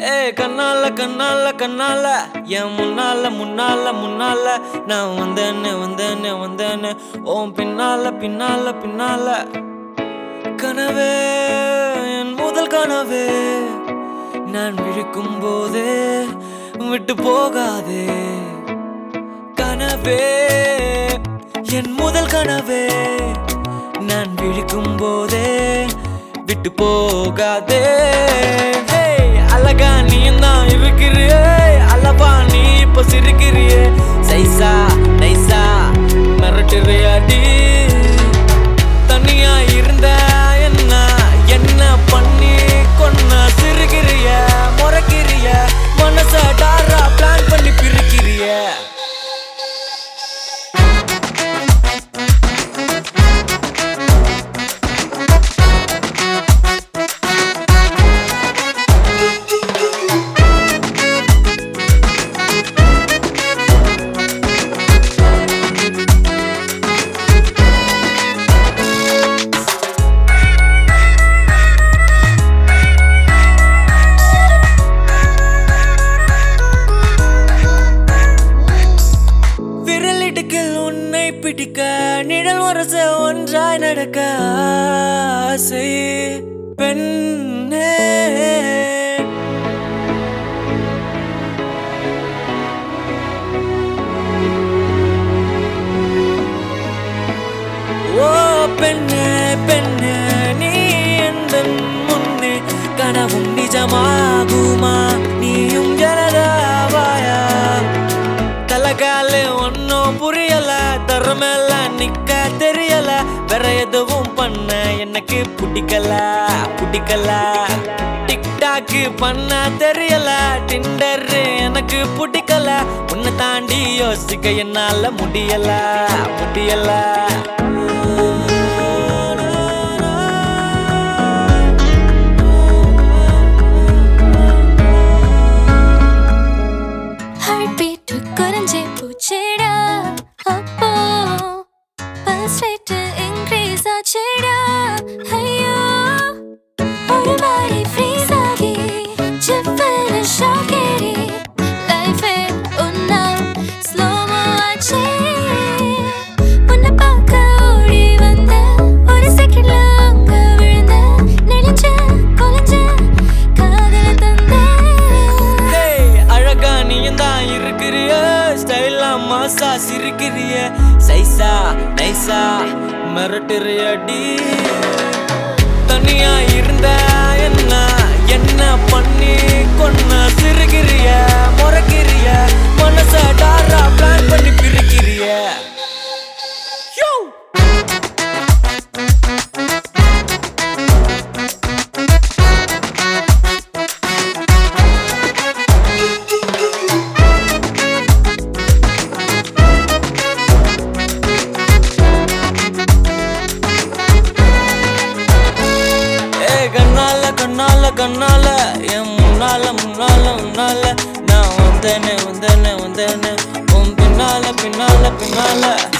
ஏ கண்ணால கண்ணால கண்ணால என் முன்னால முன்னால முன்னால நான் வந்தேன்னு வந்தேன்னு வந்தேன்னு ஓம் பின்னால பின்னால பின்னால கனவே என் முதல் கனவே நான் விழிக்கும் போதே விட்டு போகாதே கனவே என் முதல் கனவே நான் விழிக்கும் போதே விட்டு போகாதே Hey, அழகா நீயும் தான் இருக்கிறியே அல்லவா நீ இப்ப சிரிக்கிறியே சைசா நைசா மிரட்டுறியாடி தனியா இருந்த என்ன என்ன பண்ணி கொன்ன சிரிக்கிறிய முறைக்கிறிய மனச டாரா பிளான் பண்ணி பிரிக்கிறிய விரலிடுக்கில் உன்னை பிடிக்க நிழல் வரச ஒன்றாய் நடக்க ஆசை பெண்ணே ஓ பெண்ணே பெண்ணே நீ எந்த முன்னே கனவும் நிஜமாகுமா நீயும் ஜனதாவாயா தலகால ஒன்னும் புரியல தரமேல நிக்க தெரியல வேற எதுவும் பண்ண எனக்கு பிடிக்கல பிடிக்கல டிக்டாக் பண்ண தெரியல டிண்டர் எனக்கு பிடிக்கல உன்னை தாண்டி யோசிக்க என்னால முடியல முடியல ஹார்ட் பீட் குறைஞ்சே போச்சேடா அப்போ பல்ஸ் ரேட் இன்க்ரீஸ் ஆச்சேடா ஐயோ ஒரு மாதிரி ஃப்ரீஸ் ஆகி ஜிப்பன ஷாக் ஏறி லைஃப் ஒன்னா ஸ்லோமோ ஆச்சே உன்னை பார்க்க ஓடி வந்த ஒரு செகண்ட்ல அங்க விழுந்த நெளிஞ்ச கொலைஞ்ச காதல தந்தேன் ஹேய், அழகா நீயும் தான் இருக்கிறிய ஸ்டைலா மாசா சிரிக்கிறிய சைசா நைசா மிரட்டுறியடி தனியா இருந்த என்ன என்ன பண்ணி கொன்ன சிரிக்கிறிய முறைக்கிறிய மனச டாரா பிளான் பண்ணி பிரிக்கிறிய யோ ஏ கண்ணால கண்ணால கண்ணால என் முன்னால முன்னால முன்னால நான் வந்தேனே வந்தேனே வந்தேனே உன் பின்னால பின்னால பின்னால